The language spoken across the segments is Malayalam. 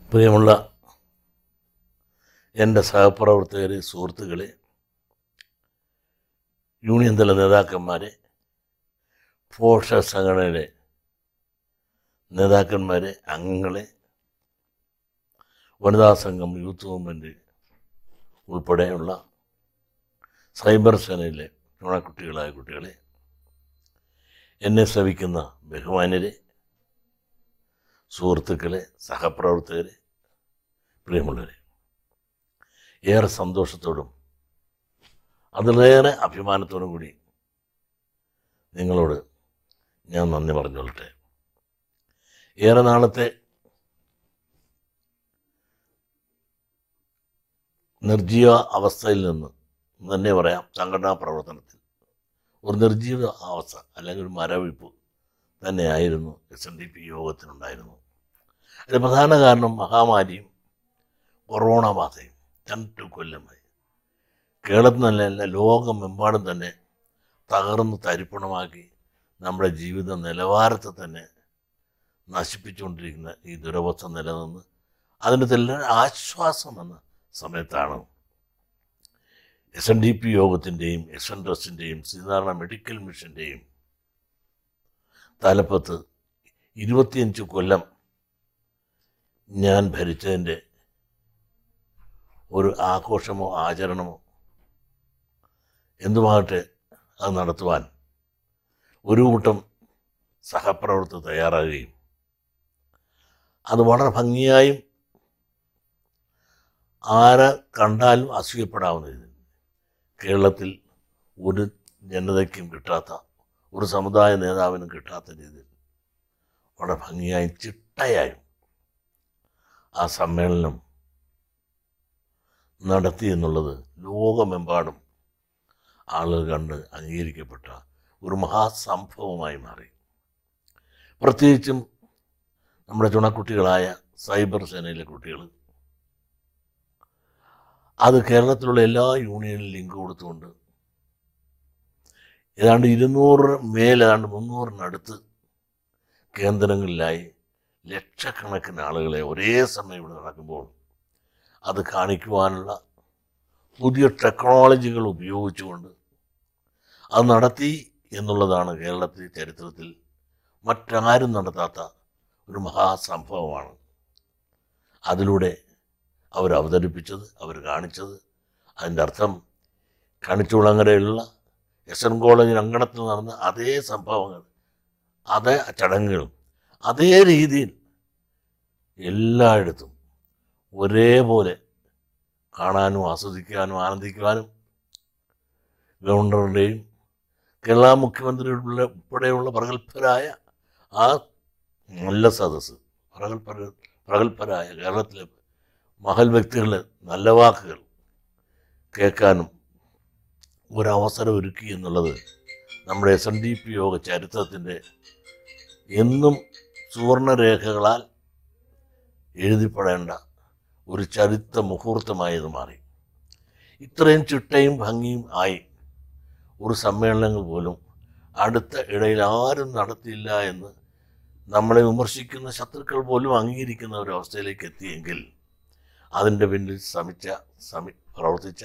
പ്രിയമുള്ള എൻ്റെ സഹപ്രവർത്തകരെ സുഹൃത്തുക്കളെ യൂണിയൻ തല നേതാക്കന്മാരെ പോഷ സംഘടനയുടെ നേതാക്കന്മാരെ അംഗങ്ങളെ വനിതാ സംഘം യൂത്ത് മൂവ്മെൻറ്റ് ഉൾപ്പെടെയുള്ള സൈബർ സേനയിലെ നുണക്കുട്ടികളായ കുട്ടികളെ എന്നെ ശ്രവിക്കുന്ന ബഹുമാന്യരെ സുഹൃത്തുക്കളെ സഹപ്രവർത്തകരെ പ്രിയമുള്ളവരെ ഏറെ സന്തോഷത്തോടും അതിലേറെ അഭിമാനത്തോടും കൂടി നിങ്ങളോട് ഞാൻ നന്ദി പറഞ്ഞോളട്ടെ ഏറെ നാളത്തെ നിർജീവ അവസ്ഥയിൽ നിന്ന് എന്ന് തന്നെ പറയാം സംഘടനാ പ്രവർത്തനത്തിൽ ഒരു നിർജീവ അവസ്ഥ അല്ലെങ്കിൽ ഒരു മരവിപ്പ് തന്നെയായിരുന്നു എസ് എൻ ഡി പി യോഗത്തിനുണ്ടായിരുന്നു അതിന് പ്രധാന കാരണം മഹാമാരിയും കൊറോണ ബാധയും രണ്ട് കൊല്ലമായി കേരളത്തിൽ നിന്നല്ല ലോകമെമ്പാടും തന്നെ തകർന്ന് തരിപ്പണമാക്കി നമ്മുടെ ജീവിത നിലവാരത്തെ തന്നെ നശിപ്പിച്ചുകൊണ്ടിരിക്കുന്ന ഈ ദുരവസ്ഥ നിലനിന്ന് അതിന് തെല്ലാം ആശ്വാസം എന്ന സമയത്താണ് എസ് എൻ ഡി പി യോഗത്തിൻ്റെയും എസ് എൻ ട്രസ്റ്റിൻ്റെയും ശ്രീനാരായണ മെഡിക്കൽ മിഷൻ്റെയും തലപ്പത്ത് ഇരുപത്തിയഞ്ച് കൊല്ലം ഞാൻ ഭരിച്ചതിൻ്റെ ഒരു ആഘോഷമോ ആചരണമോ എന്തുമാകട്ടെ അത് നടത്തുവാൻ ഒരു കൂട്ടം സഹപ്രവർത്തകർ തയ്യാറാകുകയും അത് വളരെ ഭംഗിയായും ആരെ കണ്ടാലും അസൂയപ്പെടാവുന്ന രീതിയിൽ കേരളത്തിൽ ഒരു ജനതയ്ക്കും കിട്ടാത്ത ഒരു സമുദായ നേതാവിനും കിട്ടാത്ത രീതിയിൽ വളരെ ഭംഗിയായും ചിട്ടയായും ആ സമ്മേളനം നടത്തി എന്നുള്ളത് ലോകമെമ്പാടും ആളുകൾ കണ്ട് അംഗീകരിക്കപ്പെട്ട ഒരു മഹാസംഭവമായി മാറി പ്രത്യേകിച്ചും നമ്മുടെ ചുണക്കുട്ടികളായ സൈബർ സേനയിലെ കുട്ടികൾ അത് കേരളത്തിലുള്ള എല്ലാ യൂണിയനിലും ലിങ്ക് കൊടുത്തുകൊണ്ട് ഏതാണ്ട് ഇരുന്നൂറ് മേൽ ഏതാണ്ട് മുന്നൂറിനടുത്ത് കേന്ദ്രങ്ങളിലായി ലക്ഷക്കണക്കിന് ആളുകളെ ഒരേ സമയം ഇവിടെ നടക്കുമ്പോൾ അത് കാണിക്കുവാനുള്ള പുതിയ ടെക്നോളജികൾ ഉപയോഗിച്ചുകൊണ്ട് അത് നടത്തി എന്നുള്ളതാണ് കേരളത്തിൽ ചരിത്രത്തിൽ മറ്റാരും നടത്താത്ത ഒരു മഹാസംഭവമാണ് അതിലൂടെ അവർ അവതരിപ്പിച്ചത് അവർ കാണിച്ചത് അതിൻ്റെ അർത്ഥം കണിച്ചുകുളങ്ങരയിലുള്ള എസ് എൻ കോളേജിന് അങ്കണത്തിൽ നടന്ന അതേ സംഭവങ്ങൾ അതേ ചടങ്ങുകളും അതേ രീതിയിൽ എല്ലായിടത്തും ഒരേപോലെ കാണാനും ആസ്വദിക്കാനും ആനന്ദിക്കുവാനും ഗവർണറുടെയും കേരള മുഖ്യമന്ത്രിയുടെ ഉൾപ്പെടെയുള്ള പ്രഗത്ഭരായ ആ നല്ല സദസ്സ് പ്രഗത്ഭര പ്രഗത്ഭരായ കേരളത്തിലെ മഹൽ വ്യക്തികളുടെ നല്ല വാക്കുകൾ കേൾക്കാനും ഒരവസരം ഒരുക്കി എന്നുള്ളത് നമ്മുടെ എസ് എൻ ഡി പി യോഗ ചരിത്രത്തിൻ്റെ എന്നും സുവർണരേഖകളാൽ എഴുതിപ്പെടേണ്ട ഒരു ചരിത്ര മുഹൂർത്തമായി ഇത് മാറി ഇത്രയും ചിട്ടയും ഭംഗിയും ആയി ഒരു സമ്മേളനങ്ങൾ പോലും അടുത്ത ഇടയിൽ ആരും നടത്തിയില്ല എന്ന് നമ്മളെ വിമർശിക്കുന്ന ശത്രുക്കൾ പോലും അംഗീകരിക്കുന്ന ഒരു അവസ്ഥയിലേക്ക് എത്തിയെങ്കിൽ അതിൻ്റെ പിന്നിൽ ശ്രമിച്ച ശ്രമി പ്രവർത്തിച്ച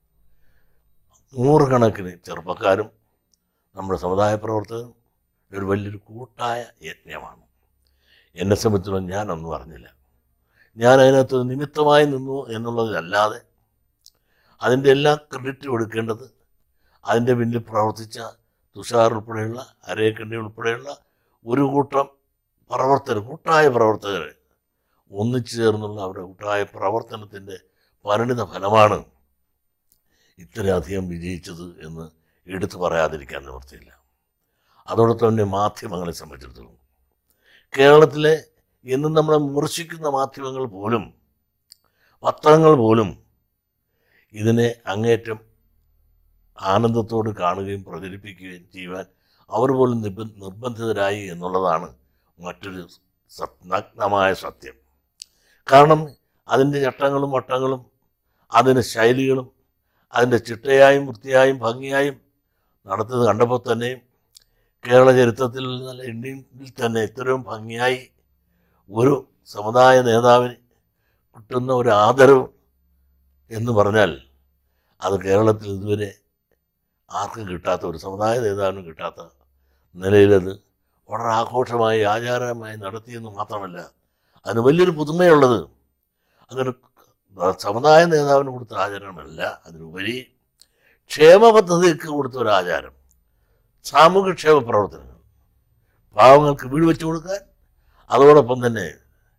നൂറുകണക്കിന് ചെറുപ്പക്കാരും നമ്മുടെ സമുദായ പ്രവർത്തകരും ഒരു വലിയൊരു കൂട്ടായ യജ്ഞമാണ് എന്നെ സംബന്ധിച്ചിടത്തോളം ഞാനൊന്നും അറിഞ്ഞില്ല ഞാൻ അതിനകത്ത് നിമിത്തമായി നിന്നു എന്നുള്ളതല്ലാതെ അതിൻ്റെ എല്ലാ ക്രെഡിറ്റും എടുക്കേണ്ടത് അതിൻ്റെ പിന്നിൽ പ്രവർത്തിച്ച തുഷാർ ഉൾപ്പെടെയുള്ള അരേക്കണ്ണി ഉൾപ്പെടെയുള്ള ഒരു കൂട്ടം പ്രവർത്തകർ കൂട്ടായ പ്രവർത്തകർ ഒന്നിച്ചു ചേർന്നുള്ള അവരുടെ കൂട്ടായ പ്രവർത്തനത്തിൻ്റെ പരിണിത ഫലമാണ് ഇത്രയധികം വിജയിച്ചത് എന്ന് എടുത്തു പറയാതിരിക്കാൻ നിവൃത്തിയില്ല അതോടൊപ്പം തന്നെ മാധ്യമങ്ങളെ സംബന്ധിച്ചിടത്തോളം കേരളത്തിലെ എന്നും നമ്മളെ വിമർശിക്കുന്ന മാധ്യമങ്ങൾ പോലും പത്രങ്ങൾ പോലും ഇതിനെ അങ്ങേറ്റം ആനന്ദത്തോട് കാണുകയും പ്രചരിപ്പിക്കുകയും ചെയ്യുവാൻ അവർ പോലും നിബ നിർബന്ധിതരായി എന്നുള്ളതാണ് മറ്റൊരു സത് നഗ്നമായ സത്യം കാരണം അതിൻ്റെ ചട്ടങ്ങളും വട്ടങ്ങളും അതിൻ്റെ ശൈലികളും അതിൻ്റെ ചിട്ടയായും വൃത്തിയായും ഭംഗിയായും നടത്തുന്നത് കണ്ടപ്പോൾ തന്നെ കേരള ചരിത്രത്തിൽ നല്ല ഇന്ത്യയിൽ തന്നെ ഇത്രയും ഭംഗിയായി ഒരു സമുദായ നേതാവിന് കിട്ടുന്ന ഒരു ആദരവ് എന്ന് പറഞ്ഞാൽ അത് കേരളത്തിൽ ഇതുവരെ ആർക്കും കിട്ടാത്ത ഒരു സമുദായ നേതാവിനും കിട്ടാത്ത നിലയിലത് വളരെ ആഘോഷമായി ആചാരമായി നടത്തിയെന്ന് മാത്രമല്ല അതിന് വലിയൊരു പുതുമയുള്ളത് അതൊരു സമുദായ നേതാവിന് കൊടുത്ത ആചരണമല്ല അതിനുപരി ക്ഷേമ പദ്ധതിക്ക് കൊടുത്ത ഒരു ആചാരം സാമൂഹ്യക്ഷേമ പ്രവർത്തനങ്ങൾ പാവങ്ങൾക്ക് വീട് വെച്ചു കൊടുക്കാൻ അതോടൊപ്പം തന്നെ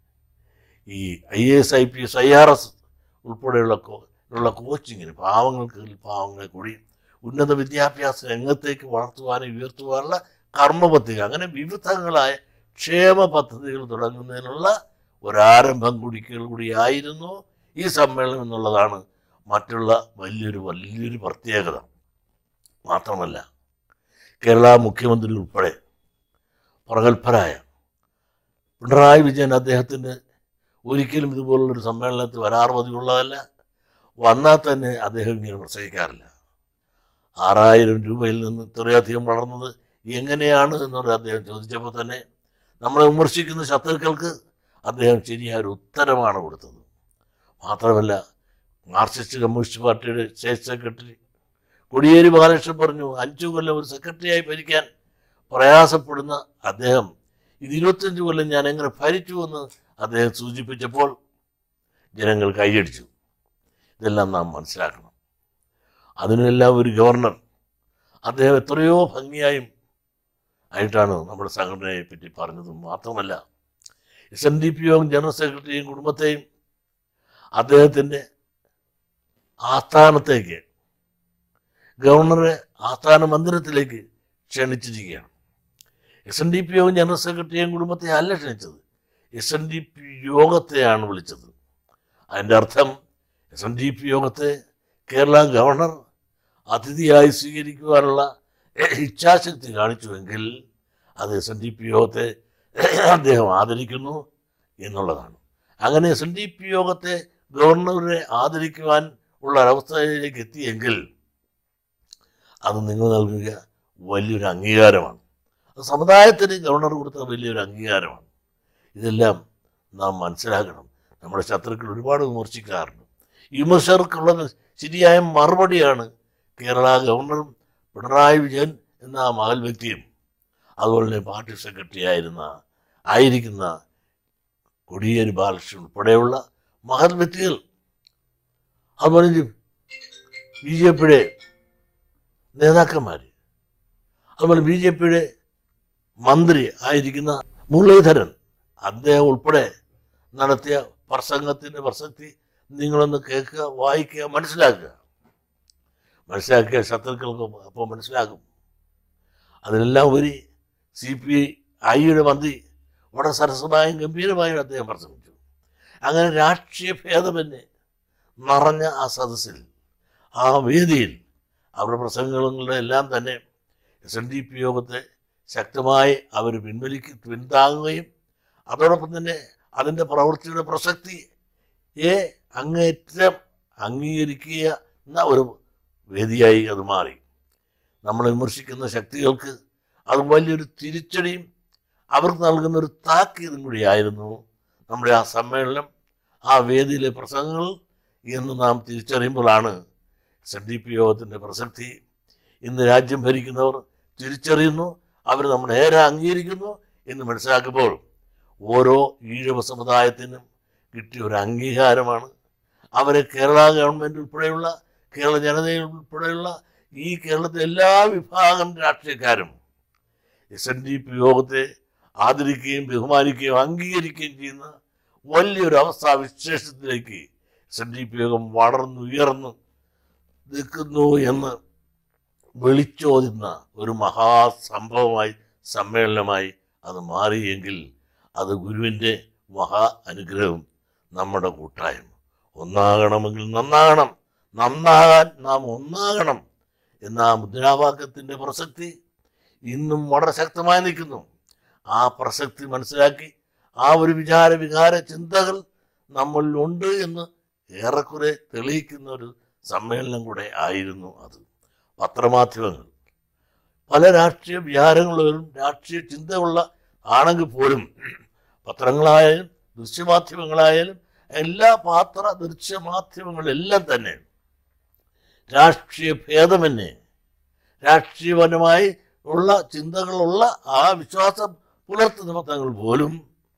ഈ I S I P S I R S ഉൾപ്പെടെയുള്ള കോ- ഉള്ള കോച്ചിങ്ങിന് പാവങ്ങൾക്ക് പാവങ്ങളെ കൂടി ഉന്നത വിദ്യാഭ്യാസ രംഗത്തേക്ക് വളർത്തുവാനും ഉയർത്തുവാനുള്ള കർമ്മ പദ്ധതി അങ്ങനെ വിവിധങ്ങളായ ക്ഷേമ പദ്ധതികൾ തുടങ്ങുന്നതിനുള്ള ഒരാരംഭം കുടിക്കൽ കൂടിയായിരുന്നു ഈ സമ്മേളനം എന്നുള്ളതാണ് മറ്റുള്ള വലിയൊരു വലിയൊരു പ്രത്യേകത മാത്രമല്ല കേരള മുഖ്യമന്ത്രി ഉൾപ്പെടെ പ്രഗത്ഭരായ പിണറായി വിജയൻ അദ്ദേഹത്തിന് ഒരിക്കലും ഇതുപോലുള്ളൊരു സമ്മേളനത്തിൽ വരാറ് പതിവുള്ളതല്ല വന്നാൽ തന്നെ അദ്ദേഹം ഇങ്ങനെ പ്രസംഗിക്കാറില്ല ആറായിരം രൂപയിൽ നിന്ന് ഇത്രയധികം വളർന്നത് എങ്ങനെയാണ് എന്നുള്ളത് അദ്ദേഹം ചോദിച്ചപ്പോൾ തന്നെ നമ്മളെ വിമർശിക്കുന്ന ശത്രുക്കൾക്ക് അദ്ദേഹം ശരിയായ ഒരു ഉത്തരമാണ് കൊടുത്തത് മാത്രമല്ല മാർക്സിസ്റ്റ് കമ്മ്യൂണിസ്റ്റ് പാർട്ടിയുടെ സ്റ്റേറ്റ് സെക്രട്ടറി കൊടിയേരി ബാലകൃഷ്ണൻ പറഞ്ഞു അഞ്ചു കൊല്ലം ഒരു സെക്രട്ടറിയായി ഭരിക്കാൻ പ്രയാസപ്പെടുന്ന അദ്ദേഹം ഇത് ഇരുപത്തഞ്ച് കൊല്ലം ഞാൻ എങ്ങനെ ഭരിച്ചു എന്ന് അദ്ദേഹം സൂചിപ്പിച്ചപ്പോൾ ജനങ്ങൾ കൈയടിച്ചു ഇതെല്ലാം നാം മനസ്സിലാക്കണം അതിനെല്ലാം ഒരു ഗവർണർ അദ്ദേഹം എത്രയോ ഭംഗിയായും ആയിട്ടാണ് നമ്മുടെ സംഘടനയെ പറ്റി പറഞ്ഞത് മാത്രമല്ല എസ് എൻ ഡി പി യോഗം ജനറൽ സെക്രട്ടറിയും കുടുംബത്തെയും അദ്ദേഹത്തിൻ്റെ ആസ്ഥാനത്തേക്ക് ഗവർണറെ ആസ്ഥാന മന്ദിരത്തിലേക്ക് ക്ഷണിച്ചിരിക്കുകയാണ് എസ് എൻ ഡി പി യോഗം ജനറൽ സെക്രട്ടറിയും കുടുംബത്തെ അല്ല ക്ഷണിച്ചത് എസ് എൻ ഡി പി യോഗത്തെയാണ് വിളിച്ചത് അതിൻ്റെ അർത്ഥം എസ് എൻ ഡി പി യോഗത്തെ കേരള ഗവർണർ അതിഥിയായി സ്വീകരിക്കുവാനുള്ള ഇച്ഛാശക്തി കാണിച്ചുവെങ്കിൽ അത് എസ് എൻ ഡി പി യോഗത്തെ അദ്ദേഹം ആദരിക്കുന്നു എന്നുള്ളതാണ് അങ്ങനെ എസ് എൻ ഡി പി യോഗത്തെ ഗവർണറെ ആദരിക്കുവാൻ ഉള്ള ഒരവസ്ഥയിലേക്ക് എത്തിയെങ്കിൽ അത് നിങ്ങൾ നൽകുക വലിയൊരു അംഗീകാരമാണ് അത് സമുദായത്തിന് ഗവർണർ കൊടുത്ത വലിയൊരു അംഗീകാരമാണ് ഇതെല്ലാം നാം മനസ്സിലാക്കണം നമ്മുടെ ശത്രുക്കൾ ഒരുപാട് വിമർശിക്കാറുണ്ട് ഈ വിമർശകർക്കുള്ള ശരിയായ മറുപടിയാണ് കേരള ഗവർണറും പിണറായി വിജയൻ എന്ന ആ മഹൽ വ്യക്തിയും അതുപോലെ തന്നെ പാർട്ടി സെക്രട്ടറി ആയിരുന്ന ആയിരിക്കുന്ന കൊടിയേരി ബാലകൃഷ്ണൻ ഉൾപ്പെടെയുള്ള മഹൽ വ്യക്തികൾ അതുപോലെ ബി ജെ പിയുടെ നേതാക്കന്മാർ അതുപോലെ ബി ജെ പിയുടെ മന്ത്രി ആയിരിക്കുന്ന മുരളീധരൻ അദ്ദേഹം ഉൾപ്പെടെ നടത്തിയ പ്രസംഗത്തിൻ്റെ പ്രസക്തി നിങ്ങളൊന്ന് കേൾക്കുക വായിക്കുക മനസ്സിലാക്കുക മനസ്സിലാക്കിയ ശത്രുക്കൾക്ക് അപ്പോൾ മനസ്സിലാകും അതിനെല്ലാം ഉപരി സി പി ഐയുടെ മന്ത്രി വളരെ സരസമായും ഗംഭീരമായും അദ്ദേഹം പ്രസംഗിച്ചു അങ്ങനെ രാഷ്ട്രീയ ഭേദമന്യേ നിറഞ്ഞ ആ സദസ്സിൽ ആ വേദിയിൽ അവരുടെ പ്രസംഗങ്ങളുടെ എല്ലാം തന്നെ എസ് എൻ ഡി പി യോഗത്തെ ശക്തമായി അവർ പിൻവലിക്ക് പിന്താങ്ങുകയും അതോടൊപ്പം തന്നെ അതിൻ്റെ പ്രവൃത്തിയുടെ പ്രസക്തിയെ അങ്ങേറ്റം അംഗീകരിക്കുക എന്ന ഒരു വേദിയായി അത് മാറി നമ്മളെ വിമർശിക്കുന്ന ശക്തികൾക്ക് അത് വലിയൊരു തിരിച്ചടിയും അവർക്ക് നൽകുന്ന ഒരു താക്കീതും കൂടിയായിരുന്നു നമ്മുടെ ആ സമ്മേളനം ആ വേദിയിലെ പ്രസംഗങ്ങൾ എന്ന് നാം തിരിച്ചറിയുമ്പോഴാണ് എസ് എൻ ഡി പി യോഗത്തിൻ്റെ പ്രസക്തി ഇന്ന് രാജ്യം ഭരിക്കുന്നവർ തിരിച്ചറിയുന്നു അവർ നമ്മൾ ഏറെ അംഗീകരിക്കുന്നു എന്ന് മനസ്സിലാക്കുമ്പോൾ ഓരോ ഈഴവ സമുദായത്തിനും കിട്ടിയ ഒരു അംഗീകാരമാണ് അവരെ കേരള ഗവൺമെൻറ് ഉൾപ്പെടെയുള്ള കേരള ജനതയിൽ ഉൾപ്പെടെയുള്ള ഈ കേരളത്തിലെ എല്ലാ വിഭാഗം രാഷ്ട്രീയക്കാരും എസ് എൻ ഡി പി യോഗത്തെ ആദരിക്കുകയും ബഹുമാനിക്കുകയും അംഗീകരിക്കുകയും ചെയ്യുന്ന വലിയൊരു അവസ്ഥാവിശേഷത്തിലേക്ക് എസ് എൻ ഡി പി യോഗം വളർന്നുയർന്നു നിൽക്കുന്നു എന്ന് വിളിച്ചോതുന്ന ഒരു മഹാസംഭവമായി സമ്മേളനമായി അത് മാറിയെങ്കിൽ അത് ഗുരുവിൻ്റെ മഹാ അനുഗ്രഹവും നമ്മുടെ കൂട്ടായ്മ ഒന്നാകണമെങ്കിൽ നന്നാകണം നന്നാകാൻ നാം ഒന്നാകണം എന്ന ആ മുദ്രാവാക്യത്തിൻ്റെ പ്രസക്തി ഇന്നും വളരെ ശക്തമായി നിൽക്കുന്നു ആ പ്രസക്തി മനസ്സിലാക്കി ആ ഒരു വിചാര വികാര ചിന്തകൾ നമ്മളിലുണ്ട് എന്ന് ഏറെക്കുറെ തെളിയിക്കുന്ന ഒരു സമ്മേളനം കൂടെ ആയിരുന്നു അത് പത്രമാധ്യമങ്ങൾ പല രാഷ്ട്രീയ വിചാരങ്ങളിലും രാഷ്ട്രീയ ചിന്തയുള്ള ആണെങ്കിൽ പോലും പത്രങ്ങളായാലും ദൃശ്യമാധ്യമങ്ങളായാലും എല്ലാ പാത്ര ദൃശ്യമാധ്യമങ്ങളെല്ലാം തന്നെ രാഷ്ട്രീയ ഭേദമന്യേ രാഷ്ട്രീയപരമായി ഉള്ള ചിന്തകളുള്ള ആ വിശ്വാസം പുലർത്തുന്ന തങ്ങൾ പോലും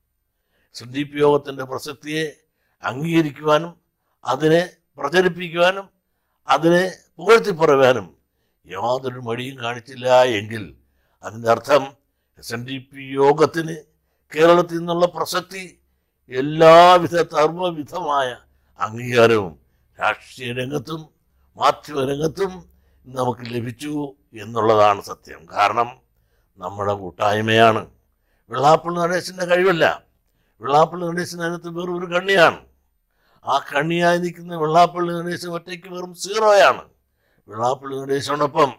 എസ് എൻ ഡി പി യോഗത്തിൻ്റെ പ്രസക്തിയെ അംഗീകരിക്കുവാനും അതിനെ പ്രചരിപ്പിക്കുവാനും അതിനെ പുകഴ്ത്തി പറയാനും യാതൊരു മടിയും കാണിച്ചില്ല എങ്കിൽ അതിൻ്റെ അർത്ഥം എസ് എൻ ഡി പി യോഗത്തിന് കേരളത്തിൽ നിന്നുള്ള പ്രസക്തി എല്ലാവിധ സർവവിധമായ അംഗീകാരവും രാഷ്ട്രീയ രംഗത്തും മാധ്യമ രംഗത്തും നമുക്ക് ലഭിച്ചു എന്നുള്ളതാണ് സത്യം കാരണം നമ്മുടെ കൂട്ടായ്മയാണ് വെള്ളാപ്പള്ളി നടേശൻ്റെ കഴിവല്ല വെള്ളാപ്പള്ളി നടേശൻ അതിനകത്ത് വെറും ഒരു കണ്ണിയാണ് ആ കണ്ണിയായി നിൽക്കുന്ന വെള്ളാപ്പള്ളി നടേശൻ ഒറ്റയ്ക്ക് വെറും സീറോയാണ് വെള്ളാപ്പള്ളി നടേശനോടൊപ്പം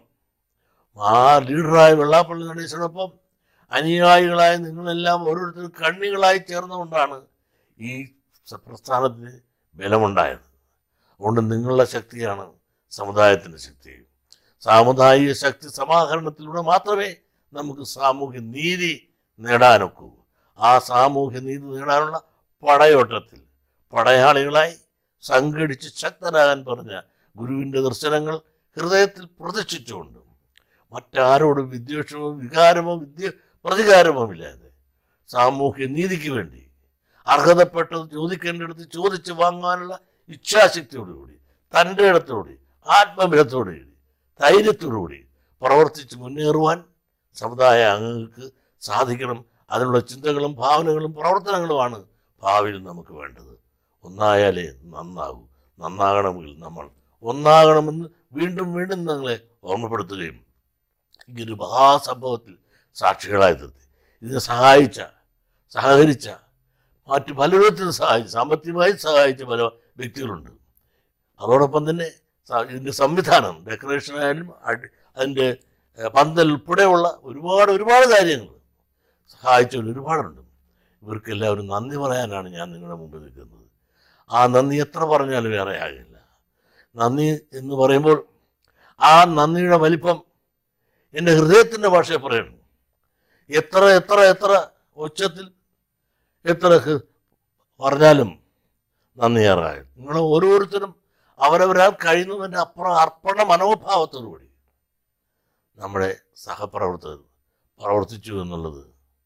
ആ ലീഡറായ വെള്ളാപ്പള്ളി നടേശനോടൊപ്പം അനുയായികളായ നിങ്ങളെല്ലാം ഓരോരുത്തരും കണ്ണികളായി ചേർന്നുകൊണ്ടാണ് ഈ സ- പ്രസ്ഥാനത്തിന് ബലമുണ്ടായത് അതുകൊണ്ട് നിങ്ങളുടെ ശക്തിയാണ് സമുദായത്തിൻ്റെ ശക്തി സാമുദായിക ശക്തി സമാഹരണത്തിലൂടെ മാത്രമേ നമുക്ക് സാമൂഹ്യ നീതി നേടാനൊക്കൂ ആ സാമൂഹ്യ നീതി നേടാനുള്ള പടയോട്ടത്തിൽ പടയാളികളായി സംഘടിച്ച് ശക്തരാകാൻ പറഞ്ഞ ഗുരുവിൻ്റെ ദർശനങ്ങൾ ഹൃദയത്തിൽ പ്രതിഷ്ഠിച്ചുകൊണ്ട് മറ്റാരോടും വിദ്വേഷമോ വികാരമോ വിദ്യ പ്രതികാരമോ ഇല്ലാതെ സാമൂഹ്യ നീതിക്ക് വേണ്ടി അർഹതപ്പെട്ടത് ചോദിക്കേണ്ടിടത്ത് ചോദിച്ച് വാങ്ങാനുള്ള ഇച്ഛാശക്തിയോടുകൂടി തൻ്റെ ഇടത്തോടുകൂടി ആത്മബലത്തോടുകൂടി ധൈര്യത്തോടുകൂടി പ്രവർത്തിച്ച് മുന്നേറുവാൻ സമുദായ അംഗങ്ങൾക്ക് സാധിക്കണം അതിനുള്ള ചിന്തകളും ഭാവനകളും പ്രവർത്തനങ്ങളുമാണ് ഭാവിയിൽ നമുക്ക് വേണ്ടത് ഒന്നായാലേ നന്നാകൂ നന്നാകണമെങ്കിൽ നമ്മൾ ഒന്നാകണമെന്ന് വീണ്ടും വീണ്ടും ഞങ്ങളെ ഓർമ്മപ്പെടുത്തുകയും ഈ ഒരു മഹാസംഭവത്തിൽ സാക്ഷികളായി തീർത്തി ഇതിനെ സഹായിച്ച സഹകരിച്ച മറ്റു പലവിധത്തിലും സഹായിച്ചു സാമ്പത്തികമായി സഹായിച്ച പല വ്യക്തികളുണ്ട് അതോടൊപ്പം തന്നെ സ- ഇതിൻ്റെ സംവിധാനം ഡെക്കറേഷൻ ആയാലും അടി- അതിൻ്റെ ഏഹ്, പന്തൽ ഉൾപ്പെടെയുള്ള ഒരുപാട് ഒരുപാട് കാര്യങ്ങൾ സഹായിച്ചവർ ഒരുപാടുണ്ട് ഇവർക്കെല്ലാവരും നന്ദി പറയാനാണ് ഞാൻ നിങ്ങളുടെ മുമ്പിൽ നിൽക്കുന്നത് ആ നന്ദി എത്ര പറഞ്ഞാലും വേറെ ആകില്ല നന്ദി എന്ന് പറയുമ്പോൾ ആ നന്ദിയുടെ വലിപ്പം എൻ്റെ ഹൃദയത്തിൻ്റെ ഭാഷയെ പറയണം എത്ര എത്ര എത്ര ഉച്ചത്തിൽ എത്ര ഹ്- പറഞ്ഞാലും നന്ദിയേറായ നിങ്ങൾ ഓരോരുത്തരും അവരവരാൽ കഴിയുന്നതിൻ്റെ അപ്പുറം അർപ്പണ മനോഭാവത്തോടുകൂടി നമ്മുടെ സഹപ്രവർത്തകർ പ്രവർത്തിച്ചു എന്നുള്ളത്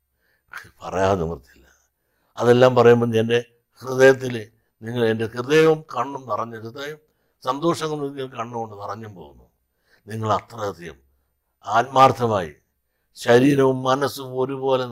പറയാതെ നിവർത്തില്ല അതെല്ലാം പറയുമ്പോൾ എൻ്റെ ഹൃദയത്തിൽ നിങ്ങൾ എൻ്റെ ഹൃദയവും കണ്ണും നിറഞ്ഞ ഹൃദയം സന്തോഷം കൊണ്ട് നിങ്ങൾ കണ്ണുകൊണ്ട് നിറഞ്ഞും പോകുന്നു നിങ്ങൾ അത്രയധികം ആത്മാർത്ഥമായി ശരീരവും മനസ്സും ഒരുപോലെ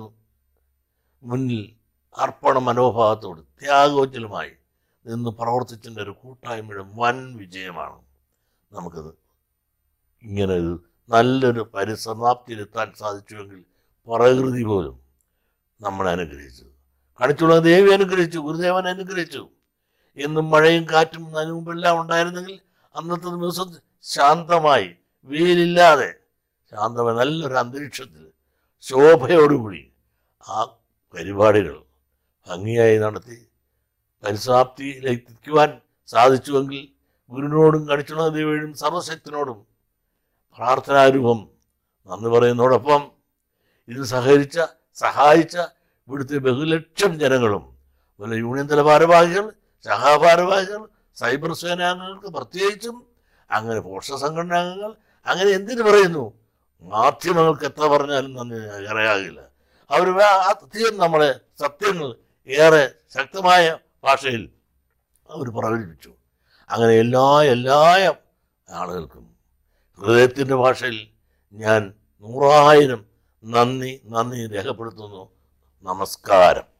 മുന്നിൽ അർപ്പണ മനോഭാവത്തോട് ത്യാഗോജ്ജലമായി നിന്ന് പ്രവർത്തിച്ചതിൻ്റെ ഒരു കൂട്ടായ്മയുടെ വൻ വിജയമാണ് നമുക്കത് ഇങ്ങനെ ഒരു നല്ലൊരു പരിസമാപ്തിയിലെത്താൻ സാധിച്ചുവെങ്കിൽ പ്രകൃതി പോലും നമ്മളെ അനുഗ്രഹിച്ചു കണിച്ചുള്ള ദേവി അനുഗ്രഹിച്ചു ഗുരുദേവൻ അനുഗ്രഹിച്ചു എന്നും മഴയും കാറ്റും അതിനു മുമ്പെല്ലാം ഉണ്ടായിരുന്നെങ്കിൽ അന്നത്തെ ദിവസം ശാന്തമായി വെയിലില്ലാതെ ശാന്തമായ നല്ലൊരു അന്തരീക്ഷത്തിൽ ശോഭയോടുകൂടി ആ പരിപാടികൾ ഭംഗിയായി നടത്തി പരിസമാപ്തിയിലേക്ക് എത്തിക്കുവാൻ സാധിച്ചുവെങ്കിൽ ഗുരുവിനോടും കണിച്ചുള്ള ദേവിയോടും സർവശക്തിനോടും പ്രാർത്ഥനാരൂപം നന്ദി പറയുന്നതോടൊപ്പം ഇത് സഹകരിച്ച സഹായിച്ച ഇവിടുത്തെ ബഹുലക്ഷം ജനങ്ങളും അതുപോലെ യൂണിയൻ തല ഭാരവാഹികൾ സഹാഭാരവാഹികൾ സൈബർ സേനാംഗങ്ങൾക്ക് പ്രത്യേകിച്ചും അങ്ങനെ പോഷക സംഘടനാംഗങ്ങൾ അങ്ങനെ എന്തിനു പറയുന്നു മാധ്യമങ്ങൾക്ക് എത്ര പറഞ്ഞാലും നന്ദി അറിയാകില്ല അവർ അധികം നമ്മളെ സത്യങ്ങൾ ഏറെ ശക്തമായ ഭാഷയിൽ അവർ പ്രകടിപ്പിച്ചു അങ്ങനെ എല്ലാ എല്ലാ ആളുകൾക്കും ഹൃദയത്തിൻ്റെ ഭാഷയിൽ ഞാൻ നൂറായിരം നന്ദി നന്ദി രേഖപ്പെടുത്തുന്നു നമസ്കാരം